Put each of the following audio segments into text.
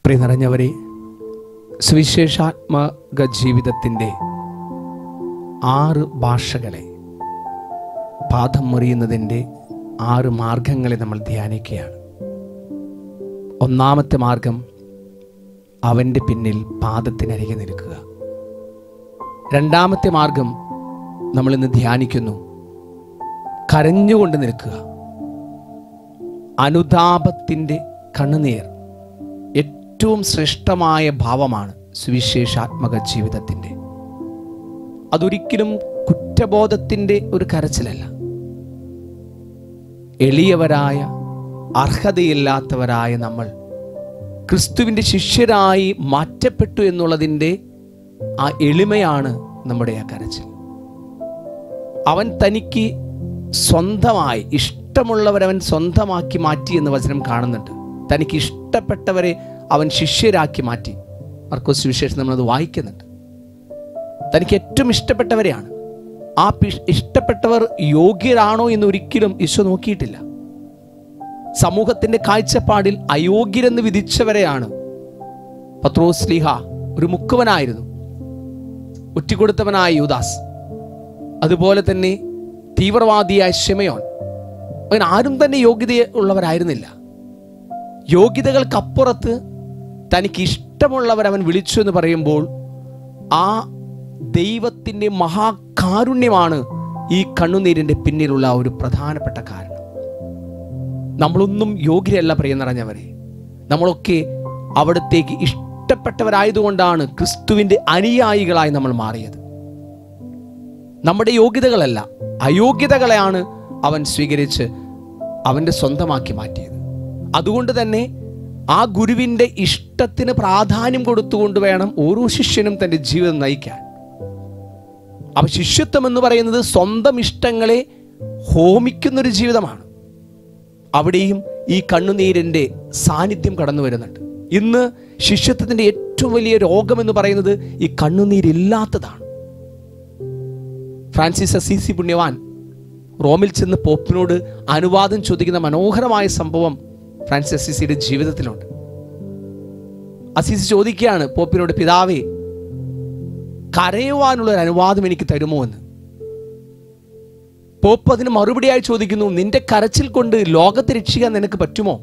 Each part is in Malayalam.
പ്രിയ നിറഞ്ഞവരെ സുവിശേഷാത്മക ജീവിതത്തിൻ്റെ ആറ് ഭാഷകളെ പാദം മുറിയുന്നതിൻ്റെ ആറ് മാർഗങ്ങളെ നമ്മൾ ധ്യാനിക്കുകയാണ് ഒന്നാമത്തെ മാർഗം അവൻ്റെ പിന്നിൽ പാദത്തിനരികെ നിൽക്കുക രണ്ടാമത്തെ മാർഗം നമ്മൾ ഇന്ന് ധ്യാനിക്കുന്നു കരഞ്ഞുകൊണ്ട് നിൽക്കുക അനുതാപത്തിൻ്റെ കണ്ണുനീർ ഏറ്റവും ശ്രേഷ്ഠമായ ഭാവമാണ് സുവിശേഷാത്മക ജീവിതത്തിൻ്റെ അതൊരിക്കലും കുറ്റബോധത്തിൻ്റെ ഒരു കരച്ചിലല്ല എളിയവരായ അർഹതയില്ലാത്തവരായ നമ്മൾ ക്രിസ്തുവിൻ്റെ ശിഷ്യരായി മാറ്റപ്പെട്ടു എന്നുള്ളതിൻ്റെ ആ എളിമയാണ് നമ്മുടെ ആ കരച്ചിൽ അവൻ തനിക്ക് സ്വന്തമായി ഇഷ്ടമുള്ളവരവൻ സ്വന്തമാക്കി മാറ്റി എന്ന് വചനം കാണുന്നുണ്ട് തനിക്ക് ഇഷ്ടപ്പെട്ടവരെ അവൻ ശിഷ്യരാക്കി മാറ്റി മർക്കോസ് വിശേഷം നമ്മളത് വായിക്കുന്നുണ്ട് തനിക്ക് ഏറ്റവും ഇഷ്ടപ്പെട്ടവരെയാണ് ആ പി- ഇഷ്ടപ്പെട്ടവർ യോഗ്യരാണോ എന്ന് ഒരിക്കലും ഈശോ നോക്കിയിട്ടില്ല സമൂഹത്തിന്റെ കാഴ്ചപ്പാടിൽ അയോഗ്യരെന്ന് വിധിച്ചവരെയാണ് പത്രോസ് ലീഹ ഒരു മുക്കുവനായിരുന്നു ഒറ്റിക്കൊടുത്തവനായ യൂദാസ് അതുപോലെ തന്നെ തീവ്രവാദിയായ ഷെമയോൻ അങ്ങനെ ആരും തന്നെ യോഗ്യത ഉള്ളവരായിരുന്നില്ല യോഗ്യതകൾക്കപ്പുറത്ത് തനിക്ക് ഇഷ്ടമുള്ളവർ അവൻ വിളിച്ചു എന്ന് പറയുമ്പോൾ ആ ദൈവത്തിൻ്റെ മഹാകാരുണ്യമാണ് ഈ കണ്ണുനീരിൻ്റെ പിന്നിലുള്ള ഒരു പ്രധാനപ്പെട്ട കാരണം നമ്മളൊന്നും യോഗ്യരല്ല പ്രിയ നിറഞ്ഞവരെ നമ്മളൊക്കെ അവിടത്തേക്ക് ഇഷ്ടപ്പെട്ടവരായതുകൊണ്ടാണ് ക്രിസ്തുവിൻ്റെ അനുയായികളായി നമ്മൾ മാറിയത് നമ്മുടെ യോഗ്യതകളല്ല അയോഗ്യതകളെയാണ് അവൻ സ്വീകരിച്ച് അവൻ്റെ സ്വന്തമാക്കി മാറ്റിയത് അതുകൊണ്ട് തന്നെ ആ ഗുരുവിൻ്റെ ഇഷ്ടത്തിന് പ്രാധാന്യം കൊടുത്തുകൊണ്ട് വേണം ഓരോ ശിഷ്യനും തൻ്റെ ജീവിതം നയിക്കാൻ അപ്പൊ ശിഷ്യത്വം എന്ന് പറയുന്നത് സ്വന്തം ഇഷ്ടങ്ങളെ ഹോമിക്കുന്നൊരു ജീവിതമാണ് അവിടെയും ഈ കണ്ണുനീരിൻ്റെ സാന്നിധ്യം കടന്നു വരുന്നുണ്ട് ഇന്ന് ശിഷ്യത്വത്തിൻ്റെ ഏറ്റവും വലിയ രോഗം എന്ന് പറയുന്നത് ഈ കണ്ണുനീരില്ലാത്തതാണ് ഫ്രാൻസിസ് അസീസി പുണ്യവാൻ റോമിൽ ചെന്ന് പോപ്പിനോട് അനുവാദം ചോദിക്കുന്ന മനോഹരമായ സംഭവം ഫ്രാൻസിസ് അസീസിയുടെ ജീവിതത്തിലുണ്ട് അസീസി ചോദിക്കുകയാണ് പോപ്പിനോട് പിതാവേ കരയുവാനുള്ള ഒരു അനുവാദം എനിക്ക് തരുമോ എന്ന് പോപ്പ് അതിന് മറുപടിയായി ചോദിക്കുന്നു നിന്റെ കരച്ചിൽ കൊണ്ട് ലോകത്തെ രക്ഷിക്കാൻ നിനക്ക് പറ്റുമോ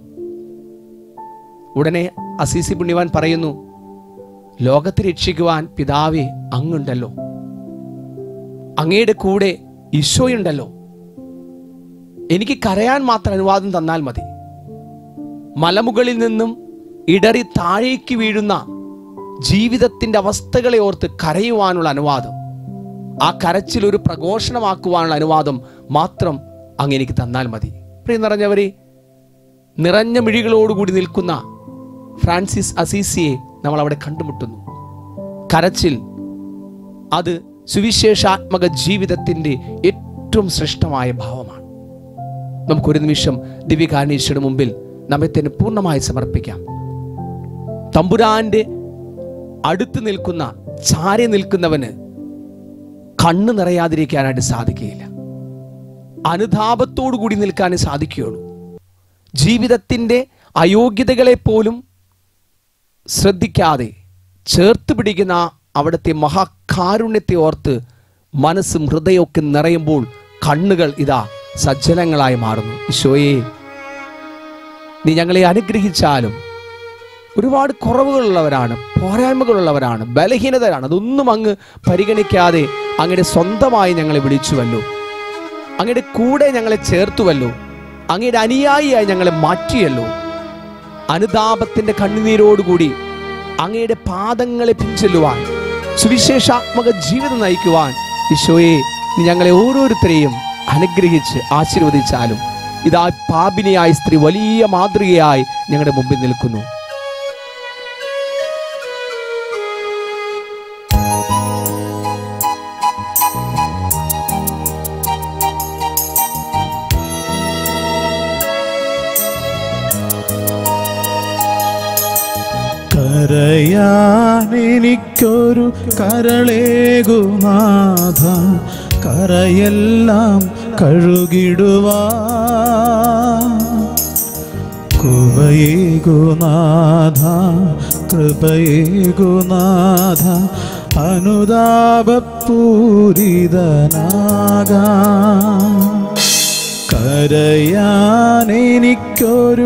ഉടനെ അസീസി പുണ്യവാൻ പറയുന്നു ലോകത്തെ രക്ഷിക്കുവാൻ പിതാവേ അങ്ങുണ്ടല്ലോ അങ്ങയുടെ കൂടെ ഈശോയുണ്ടല്ലോ എനിക്ക് കരയാൻ മാത്രം അനുവാദം തന്നാൽ മതി മലമുകളിൽ നിന്നും ഇടറി താഴേക്ക് വീഴുന്ന ജീവിതത്തിന്റെ അവസ്ഥകളെ ഓർത്ത് കരയുവാനുള്ള അനുവാദം ആ കരച്ചിൽ ഒരു പ്രഘോഷണമാക്കുവാനുള്ള അനുവാദം മാത്രം അങ്ങ് എനിക്ക് തന്നാൽ മതി പ്രിയ നിറഞ്ഞവരെ നിറഞ്ഞ മിഴികളോടുകൂടി നിൽക്കുന്ന ഫ്രാൻസിസ് അസീസിയെ നമ്മൾ അവിടെ കണ്ടുമുട്ടുന്നു കരച്ചിൽ അത് സുവിശേഷാത്മക ജീവിതത്തിൻ്റെ ഏറ്റവും ശ്രേഷ്ഠമായ ഭാവമാണ് നമുക്കൊരു നിമിഷം ദിവ്യകാരണീശ്വരുടെ മുമ്പിൽ നമ്മെ തന്നെ പൂർണ്ണമായി സമർപ്പിക്കാം തമ്പുരാന്റെ അടുത്ത് നിൽക്കുന്ന ചാരി നിൽക്കുന്നവന് കണ്ണ് നിറയാതിരിക്കാനായിട്ട് സാധിക്കുകയില്ല അനുതാപത്തോടു കൂടി നിൽക്കാനേ സാധിക്കുകയുള്ളൂ ജീവിതത്തിൻ്റെ അയോഗ്യതകളെ പോലും ശ്രദ്ധിക്കാതെ ചേർത്ത് പിടിക്കുന്ന ആ അവിടുത്തെ മഹാകാരുണ്യത്തെ ഓർത്ത് മനസ്സും ഹൃദയമൊക്കെ നിറയുമ്പോൾ കണ്ണുകൾ ഇതാ സജ്ജലങ്ങളായി മാറുന്നു ഈശോയെ നീ ഞങ്ങളെ അനുഗ്രഹിച്ചാലും ഒരുപാട് കുറവുകളുള്ളവരാണ് പോരായ്മകളുള്ളവരാണ് ബലഹീനതരാണ് അതൊന്നും അങ്ങ് പരിഗണിക്കാതെ അങ്ങയുടെ സ്വന്തമായി ഞങ്ങളെ വിളിച്ചുവല്ലോ അങ്ങയുടെ കൂടെ ഞങ്ങളെ ചേർത്തുവല്ലോ അങ്ങയുടെ അനുയായിയായി ഞങ്ങളെ മാറ്റിയല്ലോ അനുതാപത്തിന്റെ കണ്ണുനീരോടുകൂടി അങ്ങയുടെ പാദങ്ങളെ പിഞ്ചെല്ലുവാൻ സുവിശേഷാത്മക ജീവിതം നയിക്കുവാൻ ഈശോയെ നീ ഞങ്ങളെ ഓരോരുത്തരെയും അനുഗ്രഹിച്ച് ആശീർവദിച്ചാലും ഇതാ പാപിനിയായ സ്ത്രീ വലിയ മാതൃകയായി ഞങ്ങളുടെ മുമ്പിൽ നിൽക്കുന്നു കരയാൻ എനിക്കൊരു കരളേകുനാഥ കരയെല്ലാം കഴുകിടുവാ കൃപയേകുനാഥ കൃപയേകുനാഥ അനുതാപപൂരിതനാകാ കരയാനെനിക്കൊരു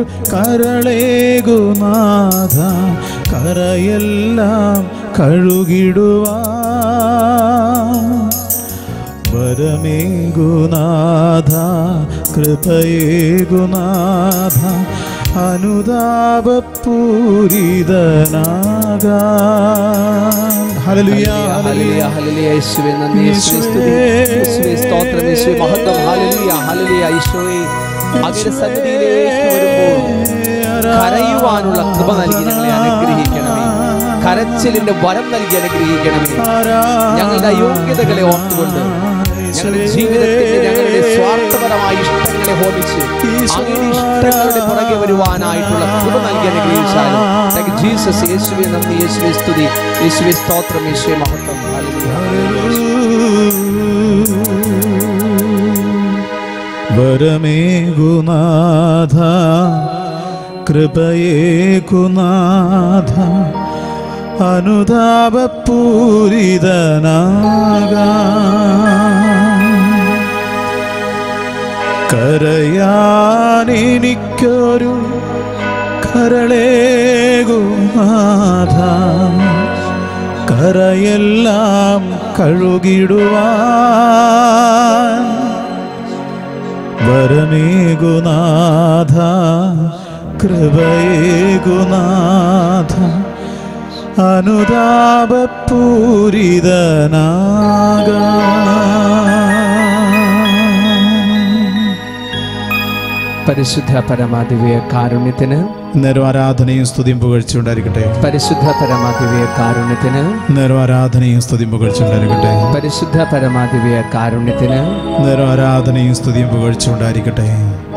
കരളേകുനാഥ കരയെല്ലാം കഴുകിടുവാ വരമേകുനാഥ കൃപയേകുനാഥ അനുതാപപൂരിതനാകാ ഹല്ലേലൂയ ഹല്ലേലൂയ, ഹല്ലേലൂയ, യേശുവേ നന്ദി, യേശുവേ സ്തുതി, യേശുവേ സ്തോത്രം, യേശുവേ മഹത്വം, ഹല്ലേലൂയ, ഹല്ലേലൂയ, ഈശോയെ അങ്ങയുടെ സന്നിധിയിലേക്ക് വരുമ്പോൾ കരയുവാനുള്ള കൃപ നൽകി ഞങ്ങളെ അനുഗ്രഹിക്കണമേ കരച്ചിലിന്റെ വരം നൽകി അനുഗ്രഹിക്കണമേ ഞങ്ങളുടെ അയോഗ്യതകളെ ഓർത്തുകൊണ്ട് ഞങ്ങളുടെ ജീവിതത്തിന്റെ ഞങ്ങളുടെ സ്വാർത്ഥപരമായ ഇഷ്ടങ്ങളെ ഹോമിച്ച് അങ്ങയുടെ ഇഷ്ടങ്ങളുടെ പുറകെ വരുവാനായിട്ടുള്ള കൃപ നൽകി അനുഗ്രഹിച്ചാലും Thank you, ജീസസ് യേശുവെ നന്ദി യേശുവെ സ്തുതി യേശുവെ സ്തോത്രം യേശുവെ മഹത്വം ഹല്ലേലൂയ. വരമേകുനാഥ കൃപയേകുനാഥ അനുതാപപൂരിതനാകാ കരയാനെനിക്കൊരു കരളേകുനാഥ കരയെല്ലാം കഴുകിടുവാൻ വരമേകുനാഥ കൃപയേകുനാഥ അനുതാപപൂരിതനാകാ പരിശുദ്ധ പരമാദിവ്യ കാരുണ്യത്തിന് നേരം ആരാധനയും സ്തുതിയും പുകഴ്ചയുണ്ടായിരിക്കട്ടെ പരിശുദ്ധ പരമാദിവ്യ കാരുണ്യത്തിന് നേരം ആരാധനയും സ്തുതിയും പുകഴ്ചയുണ്ടായിരിക്കട്ടെ പരിശുദ്ധ പരമാദിവ്യ കാരുണ്യത്തിന് നേരം ആരാധനയും സ്തുതിയും പുകഴ്ചയുണ്ടായിരിക്കട്ടെ